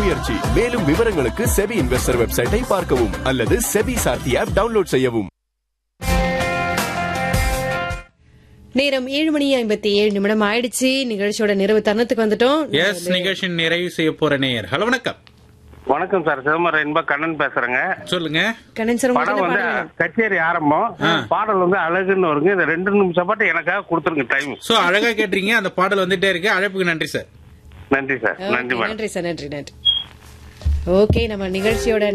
முயற்சி மேலும் விவரங்களுக்கு செபி இன்வெஸ்டர் வெப்சைட்டை பார்க்கவும் அல்லது செபி சார்த்தி ஆப் டவுன்லோட் செய்யவும் நேரம் ஏழு மணி ஐம்பத்தி ஏழு நிமிடம் ஆயிடுச்சு நிகழ்ச்சியோட நிறைவு தருணத்துக்கு வந்துட்டோம் எஸ் நிகழ்ச்சியின் நிறைவு செய்ய போற நேயர் ஹலோ வணக்கம் வணக்கம் சார் சிதம்பரம் இன்ப கண்ணன் பேசுறேங்க சொல்லுங்க கண்ணன் சார் படம் உங்களுக்கு வந்து என்ன பாடல் வேணும்? கச்சேரி ஆரம்பம் பாடல் வந்து அழகுன்னு வருங்க இந்த ரெண்டு நிமிஷம் பாட்டு எனக்காக கொடுத்துருங்க டைம் சோ அழகா கேட்டீங்க அந்த பாடல் வந்துட்டே இருக்கு அழைப்புக்கு நன்றி சார் நன்றி சார் Okay, நன்றி மேடம் நன்றி சார் நன்றி நன்றி ஓகே நம்ம நிகழ்ச்சியோட